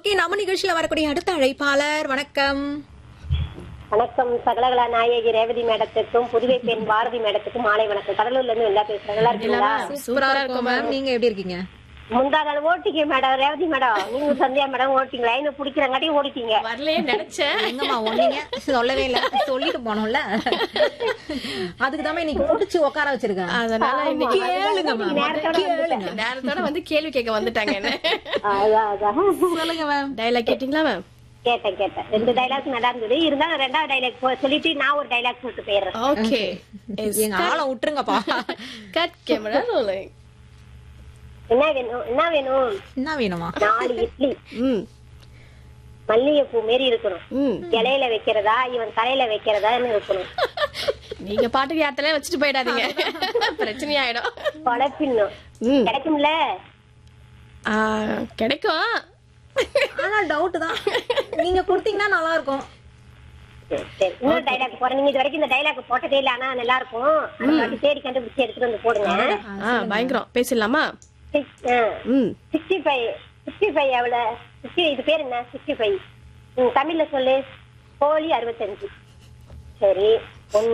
Okay நம்ம நிகழ்ச்சியில வரக்கூடிய அடுத்த அழைப்பாளர் வணக்கம் வணக்கம் சகலகலா நாயகி ரேவதி மேடத்துக்கும் புதுவை பெண் பாரதி மேடத்துக்கும் மாலை வணக்கம் கடலூர்ல இருந்து எல்லா பேசுறேன் நல்லா இருக்கீங்களா சூப்பரா இருக்கும் மேம் நீங்க எப்படி இருக்கீங்க முந்தா நாள் ஓட்டிங்க மேடம் ரேவதி மேடம் நீங்க சந்தியா மேடம் ஓட்டிங்க லைன் பிடிக்கிறங்காட்டி ஓடிட்டீங்க வரலையே நினைச்சேன் எங்கம்மா ஒன்னீங்க சொல்லவே இல்ல சொல்லிட்டு போனோம்ல அதுக்கு தான் இன்னைக்கு புடிச்சு உட்கார வச்சிருக்கேன் அதனால இன்னைக்கு கேளுங்க மேம் நேரத்தோட கேளுங்க நேரத்தோட வந்து கேள்வி கேட்க வந்துட்டாங்க என்ன அதான் அதான் சொல்லுங்க மேம் டைலாக் கேட்டீங்களா மேம் கேட்டேன் கேட்டேன் ரெண்டு டைலாக் நல்லா இருந்தது இருந்தாலும் ரெண்டாவது டைலாக் சொல்லிட்டு நான் ஒரு டைலாக் சொல்லிட்டு போயிடுறேன் ஓகே எங்க ஆளை விட்டுருங்கப்பா கட் கேமரா ரோலிங் என்ன வேணும் என்ன வேணும் என்ன வேணுமா நாலு இட்லி ம் மல்லிகைப்பூ மாரி இருக்கணும் ம் இலையில வைக்கிறதா இவன் தலையில வைக்கிறதான்னு இருக்கணும் நீங்க பாட்டுக்கு யார்த்தலே வச்சுட்டு போயிடாதீங்க பிரச்சனையாயிடும் குழப்பிடணும் ம் கிடைக்கும்ல ஆ, கிடைக்கும் ஆனா டவுட் தான் நீங்க கொடுத்தீங்கன்னா நல்லா இருக்கும் சரி, சரி. இன்னொரு டைலாக் போறேன் நீங்க இது வரைக்கும் இந்த டைலாக் போட்டதே இல்ல ஆனா நல்லா இருக்கும் அது வாட்டி தேடி கண்டுபிடிச்சு எடுத்துட்டு வந்து போடுங்க ஆ பயங்கரம் பேசிடலாமா ம் சிக்ஸ்டி ஃபைவ் சிக்ஸ்டி ஃபைவ் எவ்வளவு சிக்ஸ்டி இது பேர் என்ன சிக்ஸ்டி ஃபைவ் தமிழ்ல சொல்லு கோழி அறுபத்தஞ்சு சரி